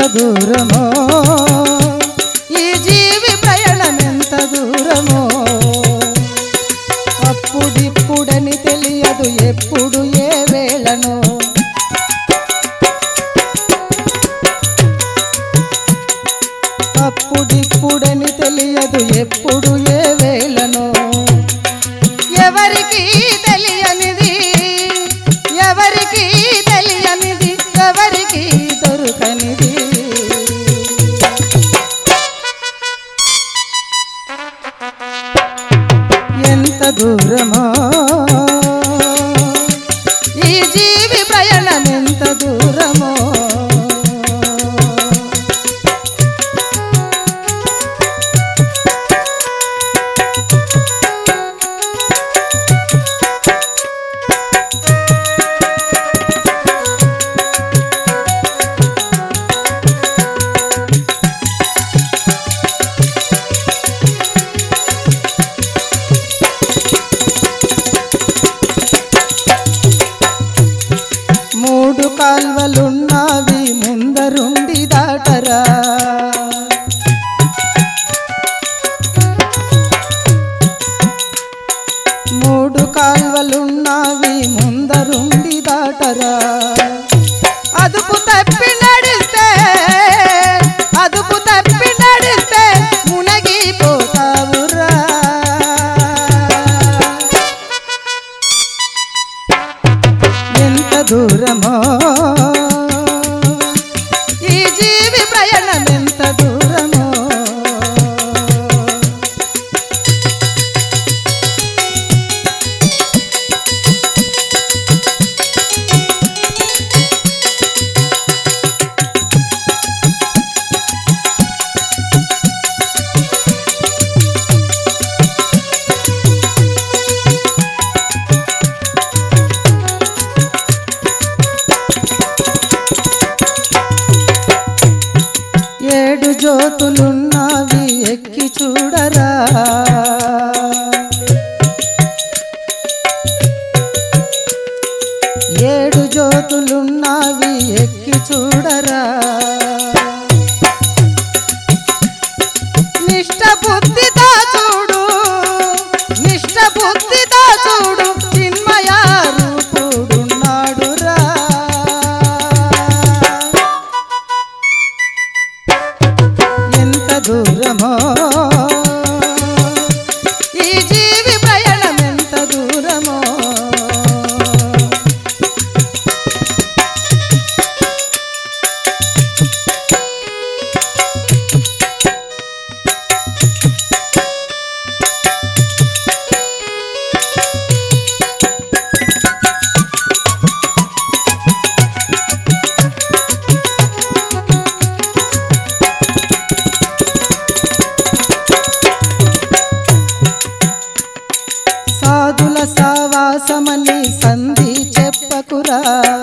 దూరమో ఈ జీవి ప్రయాణం ఎంత దూరమో అప్పుడిప్పుడని తెలియదు ఎప్పుడు ఏ వేళనో అప్పుడిప్పుడని తెలియదు ఎప్పుడు ఏ వేళనో ఎవరికి తెలియనిది ఎవరికి తెలియనిది ఎవరికి దొరకనిది ఎంత దూరమో ఈ జీవి ప్రయాణం ఎంత దూరమో మూడు కాల్వలున్నావి ముందరుండి దాటరా మూడు కాల్వలున్నావి ముందరుండి దాటరా అదుపు తప్పి నడిస్తే అదుపు తప్పి నడిస్తే మునగిపోతావురా ఎంత దూరమో ఈ జీవి ప్రయాణం ఎంత దూరమో ఏడు జ్యోతులున్నావి ఎక్కి చూడరా ఏడు జ్యోతులున్నావి ఎక్కి చూడరా నిష్ట బుద్ధితో చూడు నిష్ట బుద్ధితో చూడు చిన్మయ రూపుడున్నాడురా ఎంత దూరమో ఈ జీవి ప్రయాణం ఎంత దూరమో సాధుల సావాసమని సంధి చెప్పకురా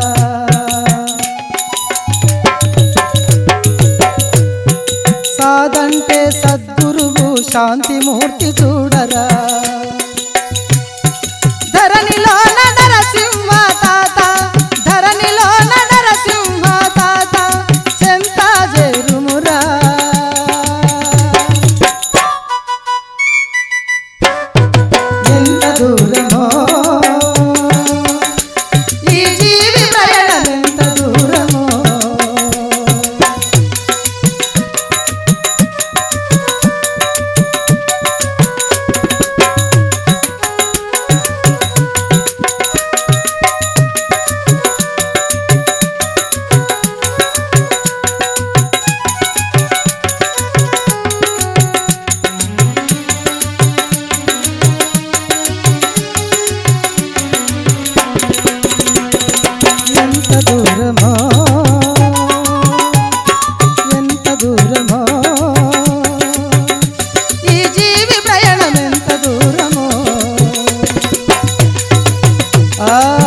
సాదంటే సద్గురువు శాంతిమూర్తి చూడరా ధరణిలో నరసింహ తాత ధరణిలో నరసింహ తాత చెంత జరుమురా ఎంత దూరమో ఈ జీవి ప్రయాణం ఎంత దూరమో ఎంత దూరమో ఎంత దూరమో ఈ జీవి ప్రయాణం ఎంత దూరమో ఆ